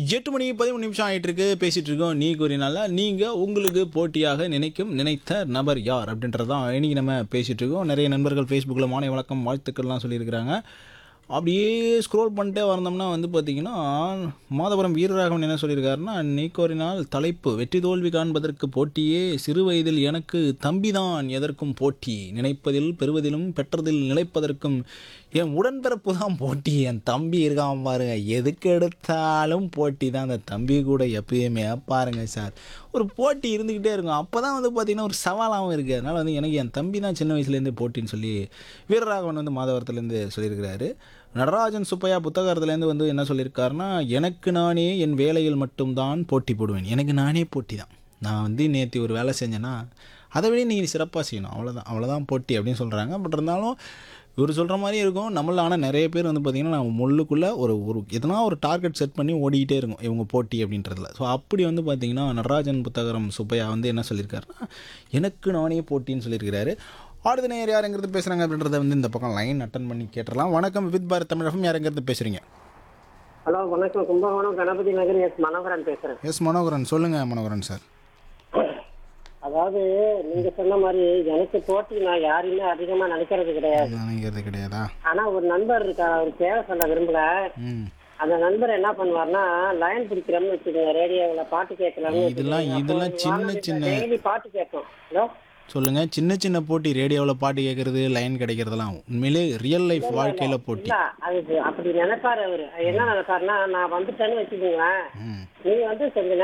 எட்டு மணி பதிமூணு நிமிஷம் ஆயிட்டு இருக்கு பேசிட்டு இருக்கோம் நீ கூறினால நீங்க உங்களுக்கு போட்டியாக நினைக்கும் நினைத்த நபர் யார் அப்படின்றதான் இன்னைக்கு நம்ம பேசிட்டு இருக்கோம் நிறைய நண்பர்கள் ஃபேஸ்புக்கில் மாலை வழக்கம் வாழ்த்துக்கள்லாம் சொல்லியிருக்கிறாங்க அப்படியே ஸ்க்ரோல் பண்ணிட்டே வந்தோம்னா வந்து பார்த்தீங்கன்னா மாதவரம் வீரராகவன் என்ன சொல்லியிருக்காருன்னா நீக்கோரினால் தலைப்பு வெற்றி தோல்வி காண்பதற்கு போட்டியே சிறு வயதில் எனக்கு தம்பிதான் எதற்கும் போட்டி நினைப்பதில் பெறுவதிலும் பெற்றதில் நிலைப்பதற்கும் என் உடன்பிறப்பு தான் போட்டி என் தம்பி இருக்கான் பாருங்க எதுக்கு எடுத்தாலும் போட்டி தான் அந்த தம்பி கூட எப்பயுமே பாருங்க சார் ஒரு போட்டி இருந்துக்கிட்டே இருக்கும் அப்போ தான் வந்து பார்த்திங்கன்னா ஒரு சவாலாகவும் இருக்குது அதனால் வந்து எனக்கு என் தம்பி தான் சின்ன வயசுலேருந்தே போட்டின்னு சொல்லி வீரராகவன் வந்து மாதவரத்துலேருந்து சொல்லியிருக்கிறாரு நடராஜன் சுப்பையா புத்தகத்துலேருந்து வந்து என்ன சொல்லியிருக்காருன்னா எனக்கு நானே என் வேலையில் மட்டும்தான் போட்டி போடுவேன் எனக்கு நானே போட்டி தான் நான் வந்து நேற்று ஒரு வேலை செஞ்சேன்னா அதை விட நீங்கள் சிறப்பாக செய்யணும் அவ்வளோதான் அவ்வளோதான் போட்டி அப்படின்னு சொல்கிறாங்க பட் இருந்தாலும் இவர் சொல்கிற மாதிரி இருக்கும் நம்மள ஆனால் நிறைய பேர் வந்து பார்த்திங்கன்னா நம்ம முள்ளுக்குள்ளே ஒரு ஒரு எதனா ஒரு டார்கெட் செட் பண்ணி ஓடிக்கிட்டே இருக்கும் இவங்க போட்டி அப்படின்றதுல ஸோ அப்படி வந்து பார்த்திங்கன்னா நடராஜன் புத்தகரம் சுப்பையா வந்து என்ன சொல்லியிருக்காருன்னா எனக்கு நானே போட்டின்னு சொல்லியிருக்கிறாரு அடுத்த நேர் யாருங்கிறது பேசுகிறாங்க அப்படின்றத வந்து இந்த பக்கம் லைன் அட்டன் பண்ணி கேட்டுடலாம் வணக்கம் வித் பாரத் தமிழகம் யாருங்கிறது பேசுகிறீங்க ஹலோ வணக்கம் கும்பகோணம் கணபதி நகர் எஸ் மனோகரன் பேசுறேன் எஸ் மனோகரன் சொல்லுங்கள் மனோகரன் சார் அதாவது நீங்க சொன்ன மாதிரி எனக்கு போட்டி நான் யாரையுமே அதிகமா நினைக்கிறது கிடையாது நினைக்கிறது கிடையாதா ஆனா ஒரு நண்பர் இருக்கார் அவர் பேர சொல்ல விரும்பல ம் அந்த நண்பர் என்ன பண்ணுவார்னா லைன் பிடிக்கிறோம்னு வச்சுக்கோங்க ரேடியோவுல பாட்டு கேட்கலாம்னு இதெல்லாம் இதெல்லாம் சின்ன சின்ன டெய்லி பாட்டு கேட்போம் ஹலோ சொல்லுங்கள் சின்ன சின்ன போட்டி ரேடியோவில் பாட்டு கேட்குறது லைன் கிடைக்கிறதெல்லாம் உண்மையிலே ரியல் லைஃப் வாழ்க்கையில் போட்டி இல்ல அது அப்படி நினைப்பாரு அவரு என்ன நினைப்பாருன்னா நான் வந்துட்டேன்னு வச்சுக்கோங்களேன் ம் நீங்க வந்து கொஞ்ச